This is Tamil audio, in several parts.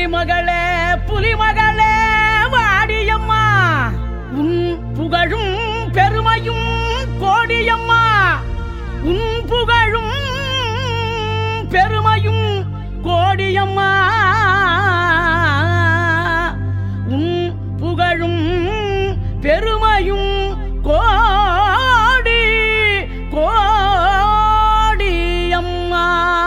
புலிமகளே புலிமகளே வாடியம்மா உன் புகழும் பெருமையும் கோடியம்மா உன் புகழும் பெருமையும் கோடியம்மா உன் புகழும் பெருமையும் கோடி கோடியம்மா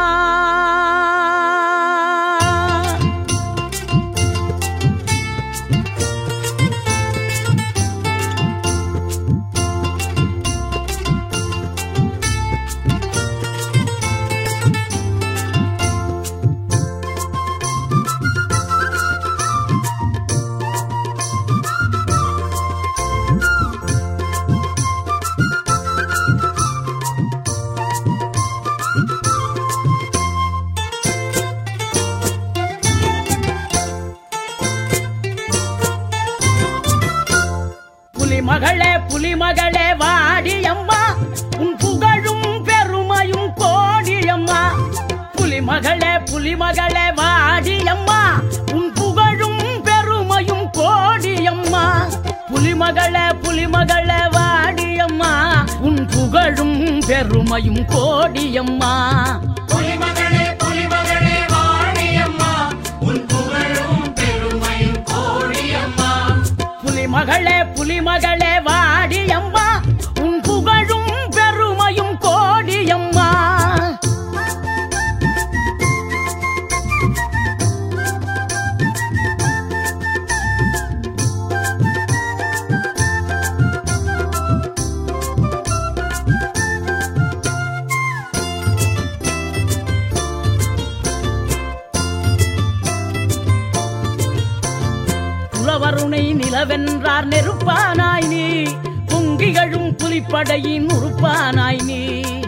புலிமகளே புலிமகளே வாடியம்மா உன் புகழும் பெருமையும் கோடியம்மா புலிமகளே புலிமகளே வாடியம்மா உன் புகழும் பெருமையும் கோடியம்மா புலிமகளே புலிமகளே வாடியம்மா உன் புகழும் பெருமையும் கோடியம்மா புலிமகளே புலிமகளே வாணியம்மா உன் புகழும் பெருமையும் கோடியம்மா புலிமகளே புலிமகளே வாடியம்மா உன் புகழும் பெருமையும் கோடியம்மா புலவருணை நிலவென்றார் நெருப்பானாய் நீ பொங்கிகளும் புலிப்படையின் உறுப்பானாய் நீ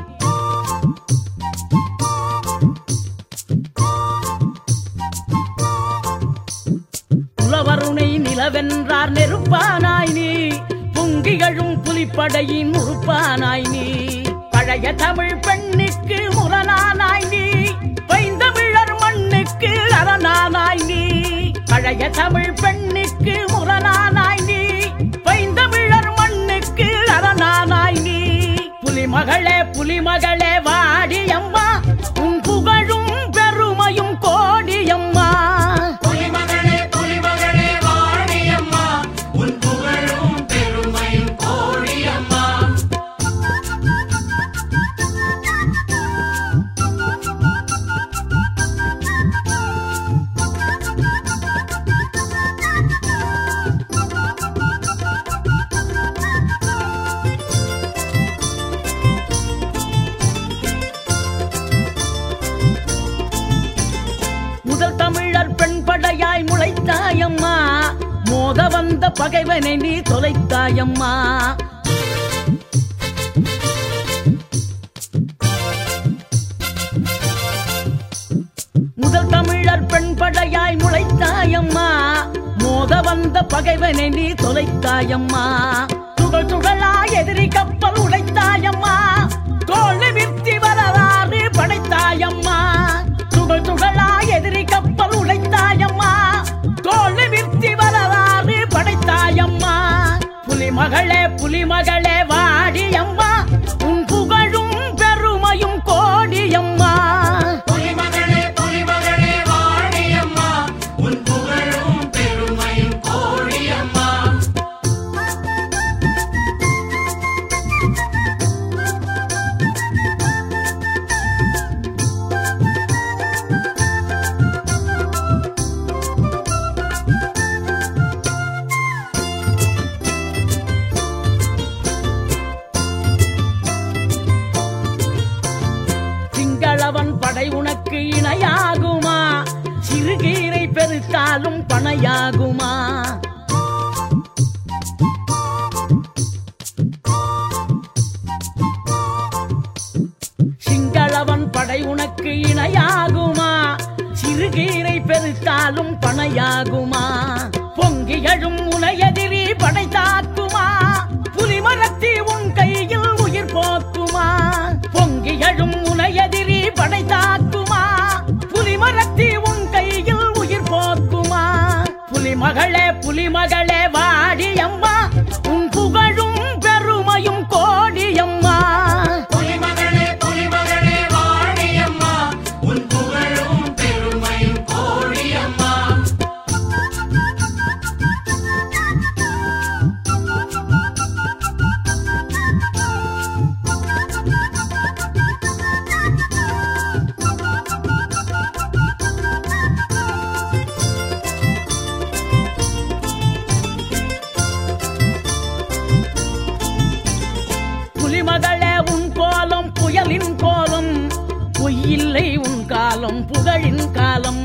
புலவருணை நிலவென்றார் நெருப்பானாய் நீ பொங்கிகளும் புலிப்படையின் உறுப்பானாய் நீ பழைய தமிழ் பெண்ணுக்கு முரணானாய் நீ பைந்தமிழர் மண்ணுக்கு அரணானாய் நீ பழைய தமிழ் பெண்ணுக்கு முரணானாய் நீ பைந்தமிழர் மண்ணுக்கு அரணானாய் நீ புலிமகளே புலிமகளே வாடியம்மா உன் புகழும் பெருமையும் கோடியம்மா புலிமகளே புலிமகளே வாணியம்மா உன் புகழும் பெருமையும் கோடியம்மா முதல் தமிழர் பெண் படையாய் முளைத்தாயம்மா மோத வந்த பகைவனை நீ தொலைத்தாயம்மா முதல் தமிழர் பெண் படையாய் முளைத்தாயம்மா மோத வந்த பகைவனை நீ தொலைத்தாயம்மா துகள் துகளா எதிரி கப்பல் உடைத்தாயம்மா தோல்வி வித்தி வரலாறு படைத்தாயம்மா துகள் துகளா எதிரி கப்பல் உடைத்தாயம்மா தோல்வி வித்தி வரலாறு படைத்தாயம்மா புலிமகளே புலிமகளே வாடியம்மா உன் புகழும் பெருமையும் கோடியம்மா புலிமகளே புலிமகளே வாணியம்மா உன் புகழும் பெருமையும் கோடியம்மா சிங்களவன் படை உனக்கு இணையாகுமா சிறுகீரை பெருத்தாலும் பணையாகுமா சிங்களவன் படை உனக்கு இணையாகுமா சிறுகீரை பெருத்தாலும் பணையாகுமா பொங்கி எழும் உனையெதிரி படை தாக்குமா புலிமரத்தி உன் கையில் உயிர் போக்குமா பொங்கி எழும் உனையெதிரி படை தாக்குமா புலிமரத்தி உன் கையில் உயிர் போக்குமா புகழின் காலம்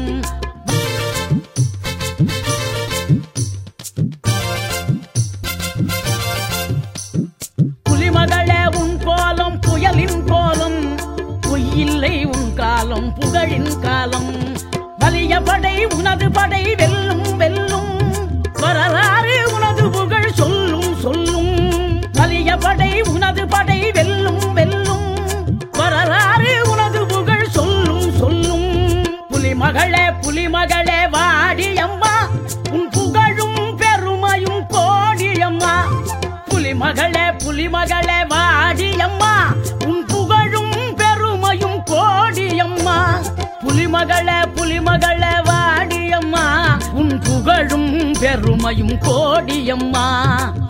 புலிமகளே உன் கோலம் புயலின் கோலம் பொய்யில்லை உன் காலம் புகழின் காலம் வலிய படை உனது படை வெல்லும் வெல்லும் வரலாறு உனது புகழ் சொல்லும் சொல்லும் வலிய படை உனது படை வெல்லும் வெல்லும் வரலாறு உனது புகழ் சொல்லும் சொல்லும் புலிமகளே புலிமகளே வாடியம்மா உன் புகழும் பெருமையும் கோடியம்மா புலிமகளே புலிமகளே வாடியம்மா உன் புகழும் பெருமையும் கோடியம்மா புலிமகளே புலிமகளே வாடியம்மா உன் புகழும் பெருமையும் கோடியம்மா